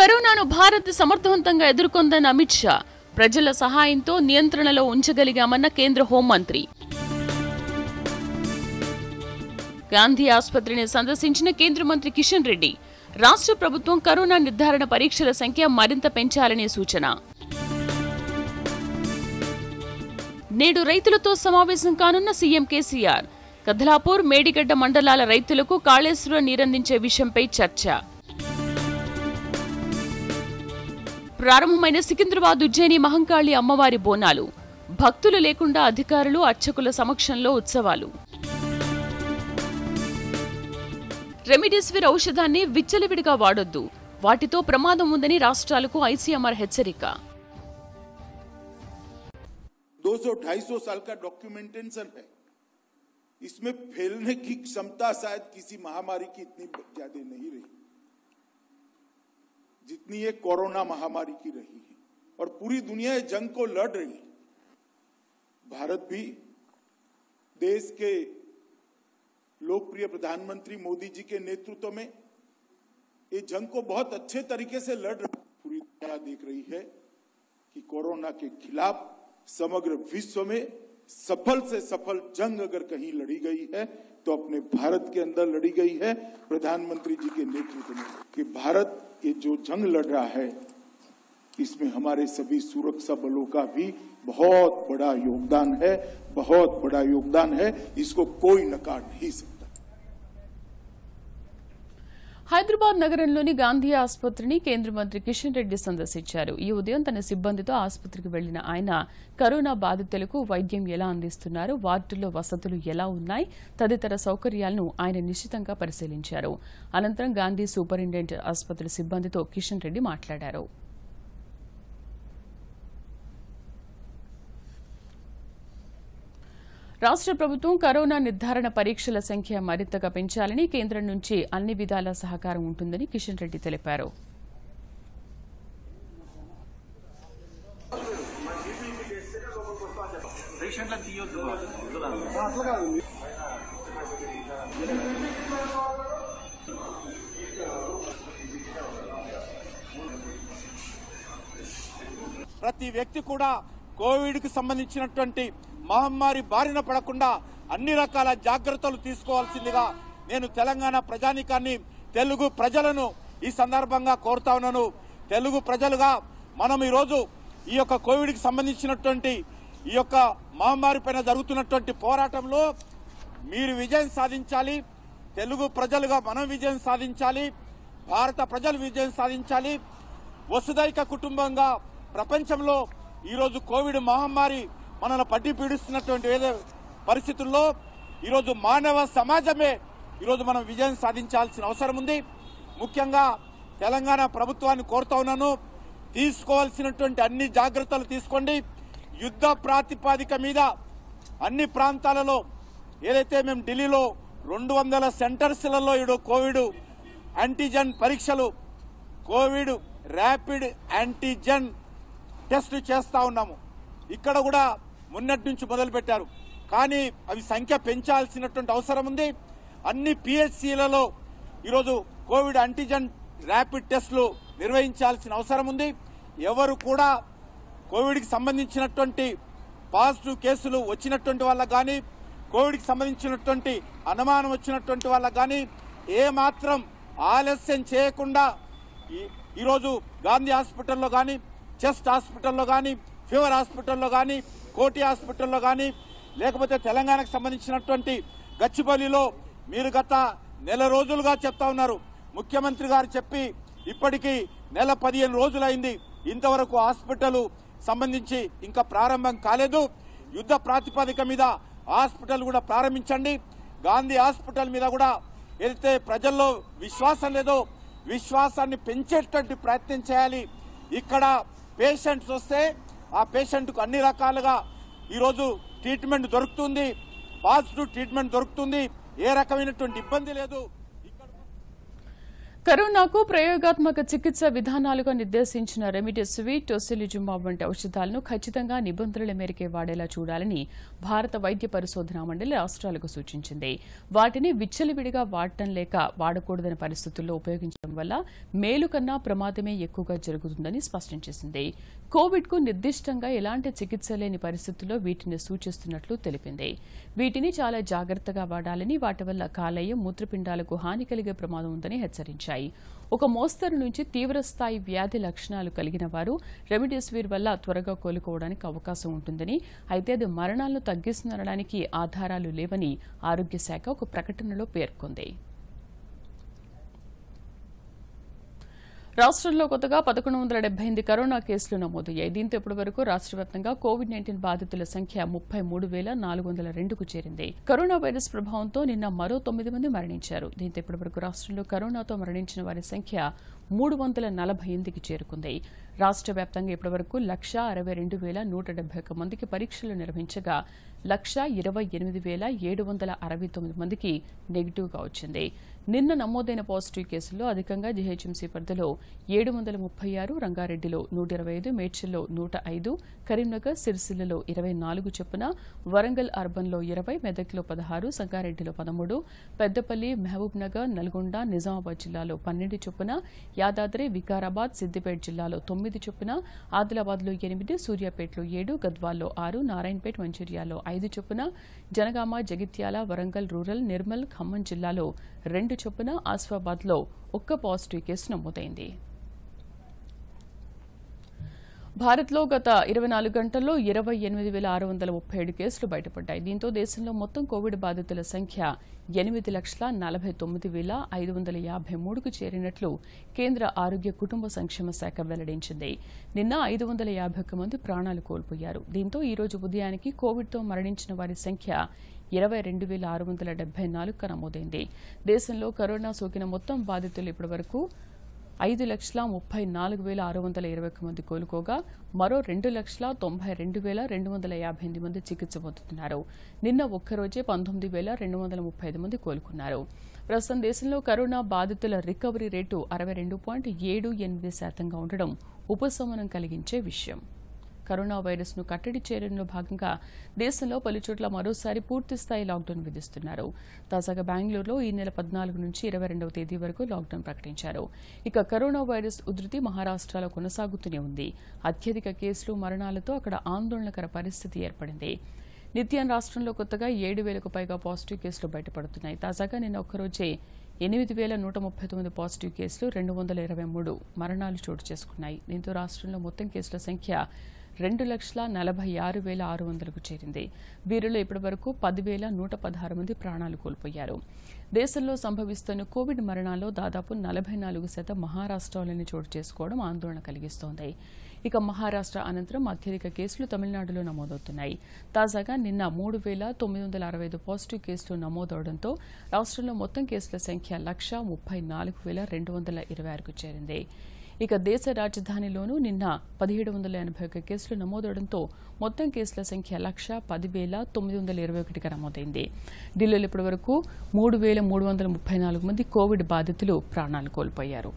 కరోనాను భారత్ సమర్థవంతంగా ఎదుర్కొందన్న అమిత్ షా ప్రజల సహాయంతో నియంత్రణలో ఉంచగలిగామన్న కేంద్ర హోంమంత్రి గాంధీ ఆసుపత్రిని సందర్శించిన కేంద్ర మంత్రి కిషన్ రెడ్డి రాష్ట్ర ప్రభుత్వం కరోనా నిర్ధారణ పరీక్షల సంఖ్య మరింత పెంచాలనే సూచన నేడు రైతులతో సమావేశం కానున్న సీఎం కేసీఆర్ కదలాపూర్ మేడిగడ్డ మండలాల రైతులకు కాళేశ్వరం నీరందించే విషయంపై చర్చ ప్రారంభమైన సికింద్రాబాద్ ఉజ్జయిని మహంకాళి అమ్మవారి బోనాలు భక్తులు లేకుండా అధికారులు అర్చకుల సమక్షంలో ఉత్సవాలు రెమిడెసివిర్ ఔషధాన్ని విచ్చలవిడిగా వాడొద్దు వాటితో ప్రమాదం ఉందని రాష్ట్రాలకు ఐసీఎంఆర్ హెచ్చరిక 200-250 साल का डॉक्यूमेंटेशन है इसमें फैलने की क्षमता शायद किसी महामारी की इतनी ज्यादा नहीं रही जितनी ये कोरोना महामारी की रही है और पूरी दुनिया इस जंग को लड़ रही है भारत भी देश के लोकप्रिय प्रधानमंत्री मोदी जी के नेतृत्व में ये जंग को बहुत अच्छे तरीके से लड़ रही पूरी दुनिया देख रही है कि कोरोना के खिलाफ समग्र विश्व में सफल से सफल जंग अगर कहीं लड़ी गई है तो अपने भारत के अंदर लड़ी गई है प्रधानमंत्री जी के नेतृत्व में कि भारत ये जो जंग लड़ रहा है इसमें हमारे सभी सुरक्षा बलों का भी बहुत बड़ा योगदान है बहुत बड़ा योगदान है इसको कोई नकार नहीं सकता హైదరాబాద్ నగరంలోని గాంధీ ఆసుపత్రిని కేంద్ర మంత్రి కిషన్ రెడ్డి సందర్శించారు ఈ ఉదయం తన సిబ్బందితో ఆసుపత్రికి వెళ్లిన ఆయన కరోనా బాధితులకు వైద్యం ఎలా అందిస్తున్నారు వార్డుల్లో వసతులు ఎలా ఉన్నాయి తదితర సౌకర్యాలను ఆయన నిశ్చితంగా పరిశీలించారు అనంతరం గాంధీ సూపరింటెండెంట్ ఆసుపత్రి సిబ్బందితో కిషన్ రెడ్డి మాట్లాడారు రాష్ట్ర ప్రభుత్వం కరోనా నిర్ధారణ పరీక్షల సంఖ్య మరింతగా పెంచాలని కేంద్రం నుంచి అన్ని విధాల సహకారం ఉంటుందని కిషన్ రెడ్డి తెలిపారు ప్రతి వ్యక్తి కూడా కోవిడ్ కి సంబంధించినటువంటి మహమ్మారి బారిన పడకుండా అన్ని రకాల జాగ్రత్తలు తీసుకోవాల్సిందిగా నేను తెలంగాణ ప్రజానికాన్ని తెలుగు ప్రజలను ఈ సందర్భంగా కోరుతా ఉన్నాను తెలుగు ప్రజలుగా మనం ఈరోజు ఈ యొక్క కోవిడ్ కి సంబంధించినటువంటి ఈ యొక్క మహమ్మారి పైన జరుగుతున్నటువంటి పోరాటంలో మీరు విజయం సాధించాలి తెలుగు ప్రజలుగా మనం విజయం సాధించాలి భారత ప్రజలు విజయం సాధించాలి వసుదైక కుటుంబంగా ప్రపంచంలో ఈరోజు కోవిడ్ మహమ్మారి మనల్ని పట్టి పీడిస్తున్నటువంటి ఏదో పరిస్థితుల్లో ఈరోజు మానవ సమాజమే ఈరోజు మనం విజయం సాధించాల్సిన అవసరం ఉంది ముఖ్యంగా తెలంగాణ ప్రభుత్వాన్ని కోరుతా ఉన్నాను తీసుకోవాల్సినటువంటి అన్ని జాగ్రత్తలు తీసుకోండి యుద్ధ ప్రాతిపాదిక మీద అన్ని ప్రాంతాలలో ఏదైతే మేము ఢిల్లీలో రెండు వందల సెంటర్స్లలో ఈడు కోవిడ్ యాంటీజెన్ పరీక్షలు కోవిడ్ ర్యాపిడ్ యాంటీజెన్ టెస్ట్ చేస్తా ఉన్నాము ఇక్కడ కూడా మొన్నటి నుంచి మొదలు పెట్టారు కానీ అవి సంఖ్య పెంచాల్సినటువంటి అవసరం ఉంది అన్ని పిహెచ్సిలలో ఈరోజు కోవిడ్ యాంటీజెన్ ర్యాపిడ్ టెస్టులు నిర్వహించాల్సిన అవసరం ఉంది ఎవరు కూడా కోవిడ్కి సంబంధించినటువంటి పాజిటివ్ కేసులు వచ్చినటువంటి వాళ్ళకు కానీ కోవిడ్కి సంబంధించినటువంటి అనుమానం వచ్చినటువంటి వాళ్ళకు కానీ ఏ మాత్రం ఆలస్యం చేయకుండా ఈ- ఈరోజు గాంధీ హాస్పిటల్లో కానీ చెస్ట్ హాస్పిటల్లో కానీ ఫీవర్ హాస్పిటల్లో కానీ కోటి హాస్పిటల్లో కానీ లేకపోతే తెలంగాణకు సంబంధించినటువంటి గచ్చిబౌలిలో మీరు గత నెల రోజులుగా చెప్తా ఉన్నారు ముఖ్యమంత్రి గారు చెప్పి ఇప్పటికీ నెల పదిహేను రోజులైంది ఇంతవరకు హాస్పిటల్ సంబంధించి ఇంకా ప్రారంభం కాలేదు యుద్ధ ప్రాతిపదిక మీద హాస్పిటల్ కూడా ప్రారంభించండి గాంధీ హాస్పిటల్ మీద కూడా ఏదైతే ప్రజల్లో విశ్వాసం లేదో విశ్వాసాన్ని పెంచేటువంటి ప్రయత్నం చేయాలి ఇక్కడ పేషెంట్స్ వస్తే ఆ పేషెంట్కు అన్ని రకాలుగా ఈరోజు ట్రీట్మెంట్ దొరుకుతుంది పాజిటివ్ ట్రీట్మెంట్ దొరుకుతుంది ఏ రకమైనటువంటి ఇబ్బంది లేదు ఇక్కడ కరోనాకు ప్రయోగాత్మక చికిత్స విధానాలుగా నిర్దేశించిన రెమిడెసివిర్ టొసిలిజుమాబ్ వంటి ఔషధాలను ఖచ్చితంగా నిబంధనల మేరకే వాడేలా చూడాలని భారత వైద్య పరిశోధనా మండలి రాష్ట్రాలకు సూచించింది వాటిని విచ్చలవిడిగా వాడటం లేక వాడకూడదని పరిస్థితుల్లో ఉపయోగించడం వల్ల మేలు కన్నా ప్రమాదమే ఎక్కువగా జరుగుతుందని స్పష్టం చేసింది కోవిడ్ కు నిర్దిష్టంగా ఎలాంటి చికిత్స లేని పరిస్థితుల్లో వీటిని సూచిస్తున్నట్లు తెలిపింది వీటిని చాలా జాగ్రత్తగా వాడాలని వాటి వల్ల కాలేయం మూత్రపిండాలకు హాని కలిగే ప్రమాదం ఉందని హెచ్చరించాయి ఒక మోస్తరు నుంచి తీవ్రస్థాయి వ్యాధి లక్షణాలు కలిగిన వారు రెమిడెసివిర్ వల్ల త్వరగా కోలుకోవడానికి అవకాశం ఉంటుందని అయితే అది మరణాలను తగ్గిస్తుందనడానికి ఆధారాలు లేవని ఆరోగ్య శాఖ ఒక ప్రకటనలో పేర్కొంది రాష్ట్రంలో కొత్తగా పదకొండు వందల డెబ్బై ఎనిమిది కరోనా కేసులు నమోదయ్యాయి దీంతో ఇప్పటి వరకు రాష్ట్ర వ్యాప్తంగా కోవిడ్ నైన్టీన్ బాధితుల సంఖ్య ముప్పై మూడు వేల నాలుగు వందల రెండుకు చేరింది కరోనా వైరస్ ప్రభావంతో నిన్న మరో తొమ్మిది మంది మరణించారు దీంతో ఇప్పటి వరకు రాష్ట్రంలో కరోనాతో మరణించిన వారి సంఖ్య మూడు వందల నలభై ఎనిమిదికి చేరుకుంది రాష్ట్ర వ్యాప్తంగా ఇప్పటివరకు లక్ష అరవై రెండు వేల నూట డెబ్బై ఒక్క మందికి పరీక్షలు నిర్వహించగా లక్ష ఇరవై ఎనిమిది వేల ఏడు వందల అరవై తొమ్మిది మందికి నెగిటివ్గా వచ్చింది నిన్న నమోదైన పాజిటివ్ కేసుల్లో అధికంగా జీహెచ్ఎంసీ పరిధిలో ఏడు వందల ముప్పై ఆరు రంగారెడ్డిలో నూట ఇరవై ఐదు మేడ్చల్లో నూట ఐదు కరీంనగర్ సిరిసిల్లలో ఇరవై నాలుగు చొప్పున వరంగల్ అర్బన్లో ఇరవై మెదక్లో పదహారు సంగారెడ్డిలో పదమూడు పెద్దపల్లి మహబూబ్ నగర్ నల్గొండ నిజామాబాద్ జిల్లాలో పన్నెండు చొప్పున యాదాద్రి వికారాబాద్ సిద్దిపేట జిల్లాలో తొమ్మిది చొప్పున ఆదిలాబాద్లో ఎనిమిది సూర్యాపేటలో ఏడు గద్వాల్లో ఆరు నారాయణపేట మంచిర్యాలలో ఐదు చొప్పున జనగామ జగిత్యాల వరంగల్ రూరల్ నిర్మల్ ఖమ్మం జిల్లాలో రెండు చొప్పున ఆసిఫాబాద్లో ఒక్క పాజిటివ్ కేసు నమోదైంది భారత్లో గత ఇరవై నాలుగు గంటల్లో ఇరవై ఎనిమిది వేల ఆరు వందల ముప్పై ఏడు కేసులు బయటపడ్డాయి దీంతో దేశంలో మొత్తం కోవిడ్ బాధితుల సంఖ్య ఎనిమిది లక్షల నలభై తొమ్మిది వేల ఐదు వందల యాభై మూడుకు చేరినట్లు కేంద్ర ఆరోగ్య కుటుంబ సంక్షేమ శాఖ వెల్లడించింది నిన్న ఐదు వందల యాభై ఒక్క మంది ప్రాణాలు కోల్పోయారు దీంతో ఈ రోజు ఉదయానికి కోవిడ్తో మరణించిన వారి సంఖ్య ఇరవై రెండు వేల ఆరు వందల డెబ్బై నాలుగుగా నమోదైంది దేశంలో కరోనా సోకిన మొత్తం బాధితులు ఇప్పటివరకు ఐదు లక్షల ముప్పై నాలుగు వేల ఆరు వందల ఇరవై ఒక్క మంది కోలుకోగా మరో రెండు లక్షల తొంభై రెండు వేల రెండు వందల యాభై ఎనిమిది మంది చికిత్స పొందుతున్నారు నిన్న ఒక్కరోజే పంతొమ్మిది వేల రెండు వందల ముప్పై ఐదు మంది కోలుకున్నారు ప్రస్తుతం దేశంలో కరోనా బాధితుల రికవరీ రేటు అరవై రెండు పాయింట్ ఏడు ఎనిమిది శాతంగా ఉండడం ఉపశమనం కలిగించే విషయం కరోనా వైరస్ ను కట్టడి చేయడంలో భాగంగా దేశంలో పలుచోట్ల మరోసారి పూర్తి స్థాయి లాక్డౌన్ విధిస్తున్నారు తాజాగా బెంగళూరులో ఈ నెల పద్నాలుగు నుంచి ఇరవై రెండవ తేదీ వరకు లాక్డౌన్ ప్రకటించారు ఇక కరోనా వైరస్ ఉధృతి మహారాష్ట్రలో కొనసాగుతూనే ఉంది అత్యధిక కేసులు మరణాలతో అక్కడ ఆందోళనకర పరిస్థితి ఏర్పడింది నిత్యం రాష్ట్రంలో కొత్తగా ఏడు వేలకు పైగా పాజిటివ్ కేసులు బయటపడుతున్నాయి తాజాగా నిన్న ఒక్కరోజే ఎనిమిది వేల నూట ముప్పై తొమ్మిది పాజిటివ్ కేసులు రెండు వందల ఇరవై మూడు మరణాలు చోటు చేసుకున్నాయి దీంతో రాష్ట్రంలో మొత్తం కేసుల సంఖ్య రెండు లక్షల నలభై ఆరు వేల ఆరు వందలకు చేరింది వీరిలో ఇప్పటివరకు పదివేల నూట పదహారు మంది ప్రాణాలు కోల్పోయారు దేశంలో సంభవిస్తున్న కోవిడ్ మరణాల్లో దాదాపు నలభై నాలుగు శాతం మహారాష్ట్రలోనే చోటు చేసుకోవడం ఆందోళన కలిగిస్తోంది ఇక మహారాష్ట్ర అనంతరం అత్యధిక కేసులు తమిళనాడులో నమోదవుతున్నాయి తాజాగా నిన్న మూడు వేల తొమ్మిది వందల అరవై ఐదు పాజిటివ్ కేసులు నమోదవడంతో రాష్ట్రంలో మొత్తం కేసుల సంఖ్య లక్ష ముప్పై నాలుగు వేల రెండు వందల ఇరవై ఆరుకు చేరింది ఇక దేశ రాజధానిలోనూ నిన్న పదిహేడు వందల ఎనభై ఒక్క కేసులు నమోదవడంతో మొత్తం కేసుల సంఖ్య లక్ష పదివేల తొమ్మిది వందల ఇరవై ఒకటిగా నమోదైంది ఢిల్లీలో ఇప్పటివరకు మూడు వేల మూడు వందల ముప్పై నాలుగు మంది కోవిడ్ బాధితులు ప్రాణాలు కోల్పోయారు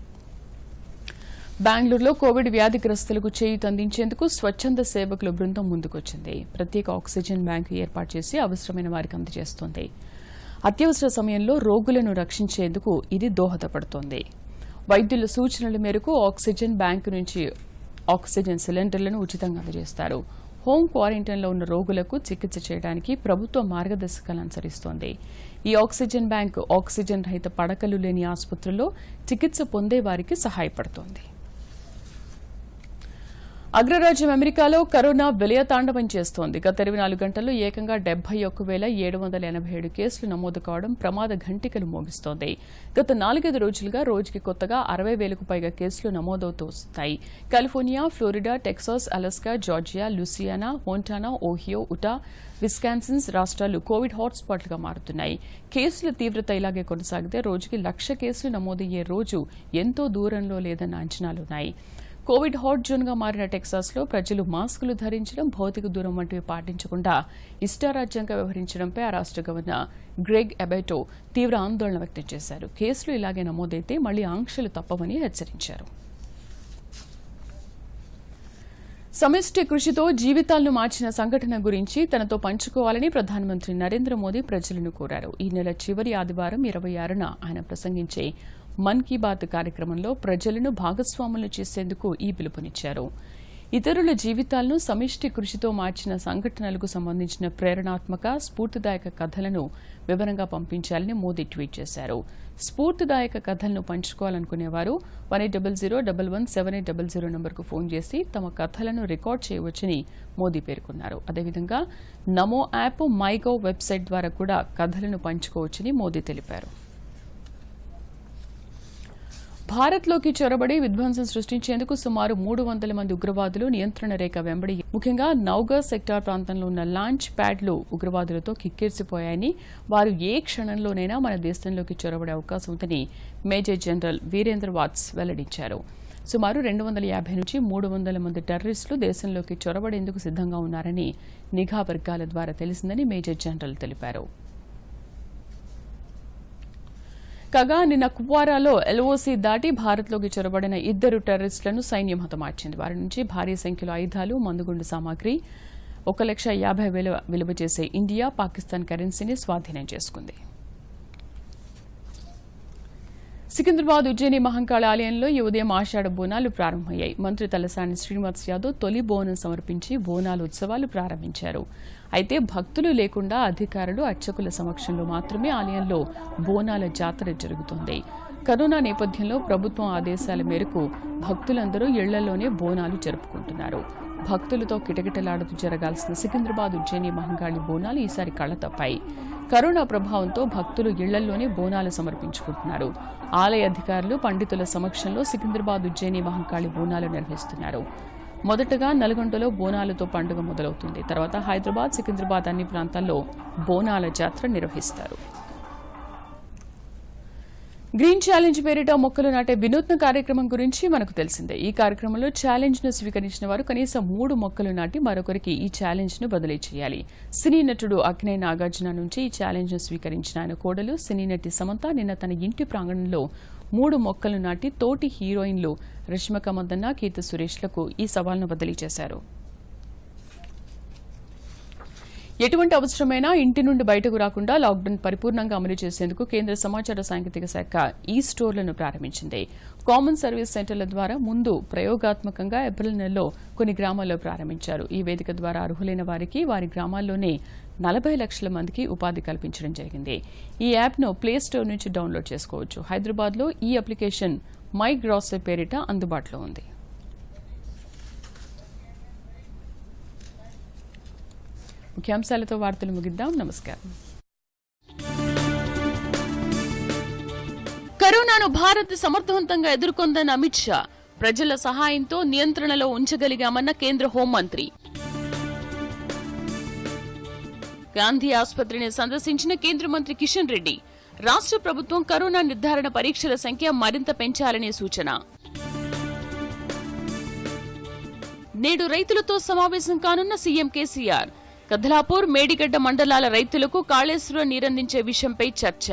బెంగళూరులో కోవిడ్ వ్యాధిగ్రస్తులకు చేయూత అందించేందుకు స్వచ్ఛంద సేవకుల బృందం ముందుకొచ్చింది ప్రత్యేక ఆక్సిజన్ బ్యాంకు ఏర్పాటు చేసి అవసరమైన వారికి అందజేస్తోంది అత్యవసర సమయంలో రోగులను రక్షించేందుకు ఇది దోహదపడుతోంది వైద్యుల సూచనల మేరకు ఆక్సిజన్ బ్యాంకు నుంచి ఆక్సిజన్ సిలిండర్లను ఉచితంగా అందజేస్తారు హోం క్వారంటైన్లో ఉన్న రోగులకు చికిత్స చేయడానికి ప్రభుత్వ మార్గదర్శకాలు అనుసరిస్తోంది ఈ ఆక్సిజన్ బ్యాంక్ ఆక్సిజన్ రహిత పడకలు లేని ఆసుపత్రుల్లో చికిత్స పొందే వారికి సహాయపడుతోంది అగ్రరాజ్యం అమెరికాలో కరోనా విలయతాండవం చేస్తోంది గత ఇరవై నాలుగు గంటల్లో ఏకంగా డెబ్బై ఒక్క వేల ఏడు వందల ఎనభై ఏడు కేసులు నమోదు కావడం ప్రమాద ఘంటికలు మోగిస్తోంది గత నాలుగైదు రోజులుగా రోజుకి కొత్తగా అరవై వేలకు పైగా కేసులు నమోదవుతూ వస్తాయి California Florida Texas Alaska Georgia Louisiana Montana Ohio Utah Wisconsins రాష్ట్రాలు కోవిడ్ హాట్స్పాట్లుగా మారుతున్నాయి కేసుల తీవ్రత ఇలాగే కొనసాగితే రోజుకి లక్ష కేసులు నమోదయ్యే రోజు ఎంతో దూరంలో లేదన్న అంచనాలున్నాయి కోవిడ్ హాట్ జోన్ గా మారిన టెక్సాస్ లో ప్రజలు మాస్కులు ధరించడం భౌతిక దూరం వంటివి పాటించకుండా ఇష్టారాజ్యంగా వ్యవహరించడంపై ఆ రాష్ట్ర గవర్నర్ గ్రెగ్ అబెటో తీవ్ర ఆందోళన వ్యక్తం చేశారు కేసులు ఇలాగే నమోదైతే మళ్లీ ఆంక్షలు తప్పవని హెచ్చరించారు సమిష్టి కృషితో జీవితాలను మార్చిన సంఘటన గురించి తనతో పంచుకోవాలని ప్రధానమంత్రి నరేంద్ర మోదీ ప్రజలను కోరారు ఈ నెల చివరి ఆదివారం ఇరవై ఆరున ఆయన ప్రసంగించే మన్ కీ బాత్ కార్యక్రమంలో ప్రజలను భాగస్వాములు చేసేందుకు ఈ పిలుపునిచ్చారు ఇతరుల జీవితాలను సమిష్టి కృషితో మార్చిన సంఘటనలకు సంబంధించిన ప్రేరణాత్మక స్ఫూర్తిదాయక కథలను వివరంగా పంపించాలని మోదీ ట్వీట్ చేశారు స్ఫూర్తిదాయక కథలను పంచుకోవాలనుకునేవారు one eight double zero double one seven eight double zero నంబర్కు ఫోన్ చేసి తమ కథలను రికార్డ్ చేయవచ్చని మోదీ పేర్కొన్నారు అదేవిధంగా నమో యాప్ మైగో వెబ్సైట్ ద్వారా కూడా కథలను పంచుకోవచ్చని మోదీ తెలిపారు భారత్లోకి చొరబడి విధ్వంసం సృష్టించేందుకు సుమారు మూడు వందల మంది ఉగ్రవాదులు నియంత్రణ రేఖ వెంబడి ముఖ్యంగా నౌగా సెక్టార్ ప్రాంతంలో ఉన్న లాంచ్ ప్యాడ్లు ఉగ్రవాదులతో కిక్కిరిసిపోయాయని వారు ఏ క్షణంలోనైనా మన దేశంలోకి చొరబడే అవకాశం ఉందని మేజర్ జనరల్ వీరేంద్ర వాట్స్ వెల్లడించారు సుమారు రెండు వందల యాభై నుంచి మూడు వందల మంది టెర్రరిస్టులు దేశంలోకి చొరబడేందుకు సిద్ధంగా ఉన్నారని నిఘా వర్గాల ద్వారా తెలిసిందని మేజర్ జనరల్ తెలిపారు కాగా నిన్న కుప్వారాలో ఎల్ఓసీ దాటి భారత్లోకి చొరబడిన ఇద్దరు టెర్రరిస్టులను సైన్యం హతమార్చింది వారి నుంచి భారీ సంఖ్యలో ఆయుధాలు మందుగుండు సామాగ్రి ఒక లక్ష యాభై వేల విలువ చేసే ఇండియా పాకిస్తాన్ కరెన్సీని స్వాధీనం చేసుకుంది సికింద్రాబాద్ ఉజ్జయిని మహంకాళ ఆలయంలో ఈ ఉదయం ఆషాఢ బోనాలు ప్రారంభమయ్యాయి మంత్రి తలసాని శ్రీనివాస్ యాదవ్ తొలి బోనం సమర్పించి బోనాలు ఉత్సవాలు ప్రారంభించారు అయితే భక్తులు లేకుండా అధికారులు అర్చకుల సమక్షంలో మాత్రమే ఆలయంలో బోనాల జాతర జరుగుతోంది కరోనా నేపథ్యంలో ప్రభుత్వం ఆదేశాల మేరకు భక్తులందరూ ఇళ్లలోనే బోనాలు జరుపుకుంటున్నారు భక్తులతో కిటకిటలాడుతూ జరగాల్సిన సికింద్రాబాద్ ఉజ్జయిని మహంకాళి బోనాలు ఈసారి కళ్ల తప్పాయి కరోనా ప్రభావంతో భక్తులు ఇళ్లల్లోనే బోనాలు సమర్పించుకుంటున్నారు ఆలయ అధికారులు పండితుల సమక్షంలో సికింద్రాబాద్ ఉజ్జయిని మహంకాళి బోనాలు నిర్వహిస్తున్నారు మొదటగా నల్గొండలో బోనాలతో పండుగ మొదలవుతుంది తర్వాత హైదరాబాద్ సికింద్రాబాద్ అన్ని ప్రాంతాల్లో బోనాల జాతర నిర్వహిస్తారు గ్రీన్ ఛాలెంజ్ పేరిట మొక్కలు నాటే వినూత్న కార్యక్రమం గురించి మనకు తెలిసిందే ఈ కార్యక్రమంలో ఛాలెంజ్ ను స్వీకరించిన వారు కనీసం మూడు మొక్కలు నాటి మరొకరికి ఈ ఛాలెంజ్ ను బదిలీ చేయాలి సినీ నటుడు అక్నే నాగార్జున నుంచి ఈ ఛాలెంజ్ ను స్వీకరించిన ఆయన కోడలు సినీ నటి సమంత నిన్న తన ఇంటి ప్రాంగణంలో మూడు మొక్కలు నాటి తోటి హీరోయిన్లు రష్మిక మందన్న కీర్తి సురేష్లకు ఈ సవాల్ను బదిలీ చేశారు ఎటువంటి అవసరమైనా ఇంటి నుండి బయటకు రాకుండా లాక్డౌన్ పరిపూర్ణంగా అమలు చేసేందుకు కేంద్ర సమాచార సాంకేతిక శాఖ ఈ స్టోర్లను ప్రారంభించింది కామన్ సర్వీస్ సెంటర్ల ద్వారా ముందు ప్రయోగాత్మకంగా ఏప్రిల్ నెలలో కొన్ని గ్రామాల్లో ప్రారంభించారు ఈ వేదిక ద్వారా అర్హులైన వారికి వారి గ్రామాల్లోనే నలభై లక్షల మందికి ఉపాధి కల్పించడం జరిగింది ఈ యాప్ను ప్లే స్టోర్ నుంచి డౌన్లోడ్ చేసుకోవచ్చు హైదరాబాద్లో ఈ అప్లికేషన్ మై గ్రాసరీ పేరిట అందుబాటులో ఉంది ముఖ్యాంశాలతో వార్తలు ముగిద్దాం నమస్కారం కరోనాను భారత్ సమర్థవంతంగా ఎదుర్కొందన్న అమిత్ షా ప్రజల సహాయంతో నియంత్రణలో ఉంచగలిగామన్న కేంద్ర హోంమంత్రి గాంధీ ఆసుపత్రిని సందర్శించిన కేంద్ర మంత్రి కిషన్ రెడ్డి రాష్ట్ర ప్రభుత్వం కరోనా నిర్ధారణ పరీక్షల సంఖ్య మరింత పెంచాలనే సూచన నేడు రైతులతో సమావేశం కానున్న సీఎం కేసీఆర్ కదలాపూర్ మేడిగడ్డ మండలాల రైతులకు కాళేశ్వరం నీరందించే విషయంపై చర్చ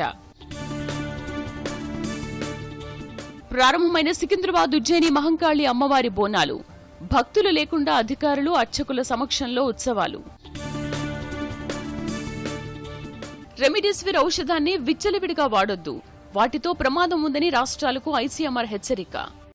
ప్రారంభమైన సికింద్రాబాద్ ఉజ్జయిని మహంకాళి అమ్మవారి బోనాలు భక్తులు లేకుండా అధికారులు అర్చకుల సమక్షంలో ఉత్సవాలు రెమిడెసివిర్ ఔషధాన్ని విచ్చలవిడిగా వాడొద్దు వాటితో ప్రమాదం ఉందని రాష్ట్రాలకు ఐసీఎంఆర్ హెచ్చరిక